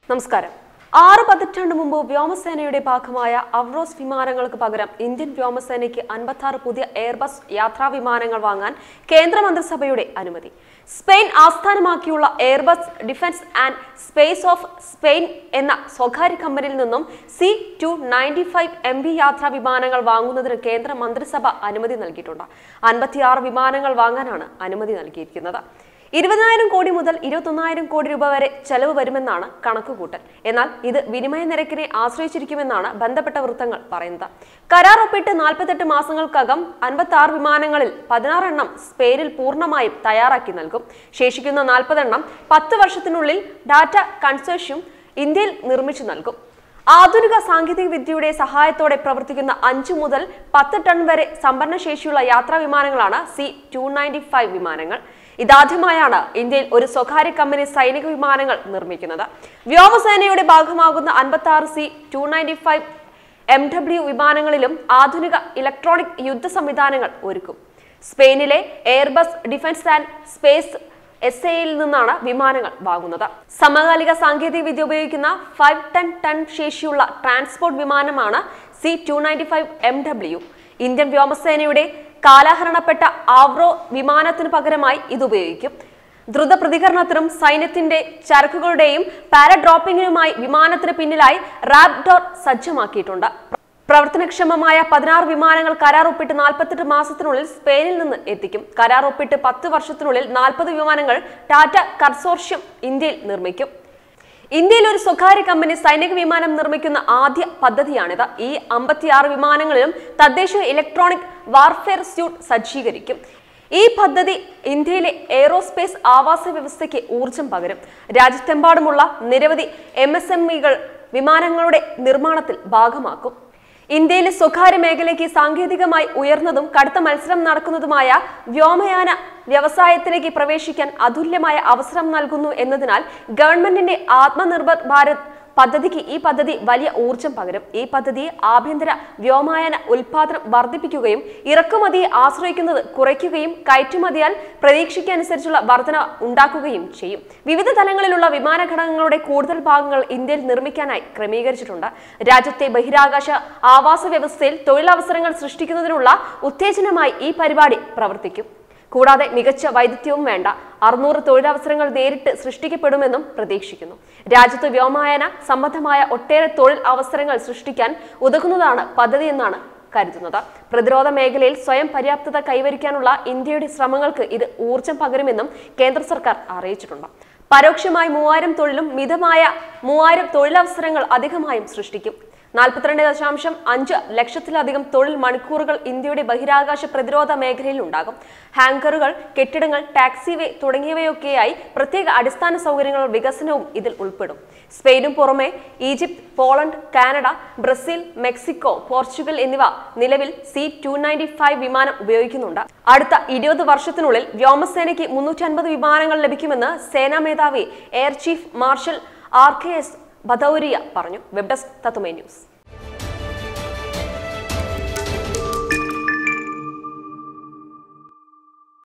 നമസ്കാരം ആറ് പതിറ്റാണ്ട് മുമ്പ് വ്യോമസേനയുടെ ഭാഗമായ അവറോസ് വിമാനങ്ങൾക്ക് പകരം ഇന്ത്യൻ വ്യോമസേനയ്ക്ക് അൻപത്തി ആറ് പുതിയ എയർബസ് യാത്രാ വിമാനങ്ങൾ വാങ്ങാൻ കേന്ദ്ര മന്ത്രിസഭയുടെ അനുമതി സ്പെയിൻ ആസ്ഥാനമാക്കിയുള്ള Airbus Defence and Space of Spain എന്ന സ്വകാര്യ കമ്പനിയിൽ നിന്നും C two ninety five M B യാത്രാ വിമാനങ്ങൾ വാങ്ങുന്നതിന് കേന്ദ്ര മന്ത്രിസഭ അനുമതി നൽകിയിട്ടുണ്ട് അൻപത്തിയാറ് വിമാനങ്ങൾ വാങ്ങാനാണ് അനുമതി നൽകിയിരിക്കുന്നത് ഇരുപതിനായിരം കോടി മുതൽ ഇരുപത്തൊന്നായിരം കോടി രൂപ വരെ ചെലവ് വരുമെന്നാണ് കണക്കുകൂട്ടൽ എന്നാൽ ഇത് വിനിമയ നിരക്കിനെ ആശ്രയിച്ചിരിക്കുമെന്നാണ് ബന്ധപ്പെട്ട വൃത്തങ്ങൾ പറയുന്നത് കരാർ ഒപ്പിട്ട് നാൽപ്പത്തെട്ട് മാസങ്ങൾക്കകം അൻപത്തി ആറ് വിമാനങ്ങളിൽ പതിനാറെണ്ണം സ്പെയിനിൽ പൂർണ്ണമായും തയ്യാറാക്കി നൽകും ശേഷിക്കുന്ന നാൽപ്പതെണ്ണം പത്ത് വർഷത്തിനുള്ളിൽ ഡാറ്റ കൺസോഷ്യം ഇന്ത്യയിൽ നിർമ്മിച്ചു നൽകും ആധുനിക സാങ്കേതിക വിദ്യയുടെ സഹായത്തോടെ പ്രവർത്തിക്കുന്ന അഞ്ചു മുതൽ പത്ത് ടൺ വരെ സംഭരണശേഷിയുള്ള യാത്രാ വിമാനങ്ങളാണ് സി ടു നയൻറ്റി ഫൈവ് വിമാനങ്ങൾ ഇതാദ്യമായാണ് ഇന്ത്യയിൽ ഒരു സ്വകാര്യ കമ്പനി സൈനിക വിമാനങ്ങൾ നിർമ്മിക്കുന്നത് വ്യോമസേനയുടെ ഭാഗമാകുന്ന അൻപത്തി ആറ് C two ninety five M W വിമാനങ്ങളിലും ആധുനിക ഇലക്ട്രോണിക് യുദ്ധ സംവിധാനങ്ങൾ ഒരുക്കും സ്പെയിനിലെ Airbus Defence and Space S എയിൽ നിന്നാണ് വിമാനങ്ങൾ വാങ്ങുന്നത് സമകാലിക സാങ്കേതിക വിദ്യ ഉപയോഗിക്കുന്ന ഫൈവ് ടൺ ടൺ ശേഷിയുള്ള ട്രാൻസ്പോർട്ട് വിമാനമാണ് C two ninety five M W Indian വ്യോമസേനയുടെ കാലാഹരണപ്പെട്ട ആവ്രോ വിമാനത്തിന് പകരമായി ഇത് ഉപയോഗിക്കും ദ്രുത പ്രതികരണത്തിനും സൈന്യത്തിന്റെ ചരക്കുകളുടെയും പാരഡ്രോപ്പിംഗിനുമായി വിമാനത്തിന് പിന്നിലായി റാപ്ഡോർ സജ്ജമാക്കിയിട്ടുണ്ട് പ്രവർത്തനക്ഷമമായ പതിനാറ് വിമാനങ്ങൾ കരാർ ഒപ്പിട്ട് നാൽപ്പത്തെട്ട് മാസത്തിനുള്ളിൽ സ്പെയിനിൽ നിന്ന് എത്തിക്കും കരാർ ഒപ്പിട്ട് പത്ത് വർഷത്തിനുള്ളിൽ നാൽപ്പത് വിമാനങ്ങൾ ടാറ്റ കൺസോർഷ്യം ഇന്ത്യയിൽ നിർമ്മിക്കും ഇന്ത്യയിൽ ഒരു സ്വകാര്യ കമ്പനി സൈനിക വിമാനം നിർമ്മിക്കുന്ന ആദ്യ പദ്ധതിയാണിത് ഈ അമ്പത്തിയാറ് വിമാനങ്ങളിലും തദ്ദേശ ഇലക്ട്രോണിക് വാർഫെയർ സ്യൂട്ട് സജ്ജീകരിക്കും ഈ പദ്ധതി ഇന്ത്യയിലെ എയ്റോസ്പേസ് ആവാസ വ്യവസ്ഥയ്ക്ക് ഊർജം പകരും രാജ്യത്തെമ്പാടുമുള്ള നിരവധി എം എസ് എം ഇകൾ വിമാനങ്ങളുടെ നിർമ്മാണത്തിൽ ഭാഗമാക്കും ഇന്ത്യയിലെ സ്വകാര്യ മേഖലയ്ക്ക് സാങ്കേതികമായി ഉയർന്നതും കടുത്ത മത്സരം നടക്കുന്നതുമായ വ്യോമയാന വ്യവസായത്തിലേക്ക് പ്രവേശിക്കാൻ അതുല്യമായ അവസരം നൽകുന്നു എന്നതിനാൽ ഗവൺമെന്റിന്റെ ആത്മനിർഭർ ഭാരത് പദ്ധതിക്ക് ഈ പദ്ധതി വലിയ ഊർജം പകരും ഈ പദ്ധതി ആഭ്യന്തര വ്യോമയാന ഉൽപാദനം വർദ്ധിപ്പിക്കുകയും ഇറക്കുമതിയെ ആശ്രയിക്കുന്നത് കുറയ്ക്കുകയും കയറ്റുമതിയാൽ പ്രതീക്ഷയ്ക്കനുസരിച്ചുള്ള വർധന ഉണ്ടാക്കുകയും ചെയ്യും വിവിധ തലങ്ങളിലുള്ള വിമാന ഘടകങ്ങളുടെ കൂടുതൽ ഭാഗങ്ങൾ ഇന്ത്യയിൽ നിർമ്മിക്കാനായി ക്രമീകരിച്ചിട്ടുണ്ട് രാജ്യത്തെ ബഹിരാകാശ ആവാസ വ്യവസ്ഥയിൽ തൊഴിലവസരങ്ങൾ സൃഷ്ടിക്കുന്നതിനുള്ള ഉത്തേജനമായി ഈ പരിപാടി പ്രവർത്തിക്കും കൂടാതെ മികച്ച വൈദഗ്ധ്യവും വേണ്ട അറുന്നൂറ് തൊഴിലവസരങ്ങൾ നേരിട്ട് സൃഷ്ടിക്കപ്പെടുമെന്നും പ്രതീക്ഷിക്കുന്നു രാജ്യത്ത് വ്യോമയാന സംബന്ധമായ ഒട്ടേറെ തൊഴിൽ അവസരങ്ങൾ സൃഷ്ടിക്കാൻ ഉതകുന്നതാണ് പദ്ധതി എന്നാണ് കരുതുന്നത് പ്രതിരോധ മേഖലയിൽ സ്വയം പര്യാപ്തത കൈവരിക്കാനുള്ള ഇന്ത്യയുടെ ശ്രമങ്ങൾക്ക് ഇത് ഊർജം പകരുമെന്നും കേന്ദ്ര സർക്കാർ അറിയിച്ചിട്ടുണ്ട് പരോക്ഷമായി മൂവായിരം തൊഴിലും മിതമായ മൂവായിരം തൊഴിലവസരങ്ങൾ അധികമായും സൃഷ്ടിക്കും നാൽപ്പത്തിരണ്ട് ദശാംശം അഞ്ച് ലക്ഷത്തിലധികം തൊഴിൽ മണിക്കൂറുകൾ ഇന്ത്യയുടെ ബഹിരാകാശ പ്രതിരോധ മേഖലയിൽ ഉണ്ടാകും ഹാങ്കറുകൾ കെട്ടിടങ്ങൾ ടാക്സിവേ തുടങ്ങിയവയൊക്കെയായി പ്രത്യേക അടിസ്ഥാന സൗകര്യങ്ങൾ വികസനവും ഇതിൽ ഉൾപ്പെടും സ്പെയിനും പുറമെ Egypt Poland Canada Brazil Mexico Portugal എന്നിവ നിലവിൽ സി ടു നയൻറ്റി ഫൈവ് വിമാനം ഉപയോഗിക്കുന്നുണ്ട് അടുത്ത ഇരുപത് വർഷത്തിനുള്ളിൽ വ്യോമസേനയ്ക്ക് മുന്നൂറ്റി അൻപത് വിമാനങ്ങൾ ലഭിക്കുമെന്ന് സേനാ മേധാവി air chief marshal R K S Bhadauria പറഞ്ഞു വെബ് ഡെസ്ക് തത്തുമേ ന്യൂസ്